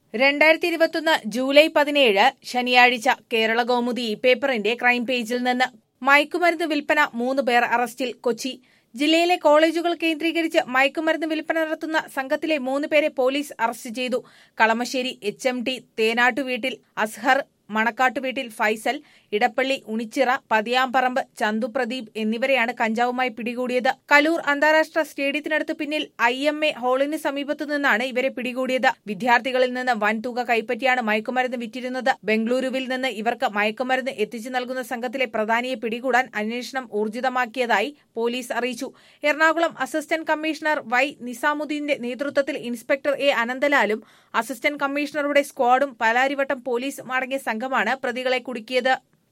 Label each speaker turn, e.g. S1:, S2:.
S1: രണ്ടായിരത്തി ഇരുപത്തൊന്ന് ജൂലൈ പതിനേഴ് ശനിയാഴ്ച കേരള കൗമുദി പേപ്പറിന്റെ ക്രൈം പേജിൽ നിന്ന് മയക്കുമരുന്ന് വിൽപ്പന മൂന്ന് പേർ അറസ്റ്റിൽ കൊച്ചി ജില്ലയിലെ കോളേജുകൾ കേന്ദ്രീകരിച്ച് മയക്കുമരുന്ന് വിൽപ്പന നടത്തുന്ന സംഘത്തിലെ മൂന്ന് പേരെ പോലീസ് അറസ്റ്റ് ചെയ്തു കളമശ്ശേരി എച്ച് എം ടി തേനാട്ടുവീട്ടിൽ അസ്ഹർ മണക്കാട്ട് വീട്ടിൽ ഫൈസൽ ഇടപ്പള്ളി ഉണിച്ചിറ പതിയാമ്പറമ്പ് ചന്തു പ്രദീപ് എന്നിവരെയാണ് കഞ്ചാവുമായി പിടികൂടിയത് കലൂർ അന്താരാഷ്ട്ര സ്റ്റേഡിയത്തിനടുത്ത് പിന്നിൽ ഐ എം എ ഹാളിന് സമീപത്തു നിന്നാണ് ഇവരെ പിടികൂടിയത് വിദ്യാർത്ഥികളിൽ നിന്ന് വൻതുക കൈപ്പറ്റിയാണ് മയക്കുമരുന്ന് വിറ്റിരുന്നത് ബംഗളൂരുവിൽ നിന്ന് ഇവർക്ക് മയക്കുമരുന്ന് എത്തിച്ചു നൽകുന്ന സംഘത്തിലെ പ്രധാനിയെ പിടികൂടാൻ അന്വേഷണം ഊർജിതമാക്കിയതായി പോലീസ് അറിയിച്ചു എറണാകുളം അസിസ്റ്റന്റ് കമ്മീഷണർ വൈ നിസാമുദ്ദീന്റെ നേതൃത്വത്തിൽ ഇൻസ്പെക്ടർ എ അനന്തലാലും അസിസ്റ്റന്റ് കമ്മീഷണറുടെ സ്ക്വാഡും പാലാരിവട്ടം പോലീസും അടങ്ങിയ സംഘമാണ് പ്രതികളെ കുടുക്കിയത്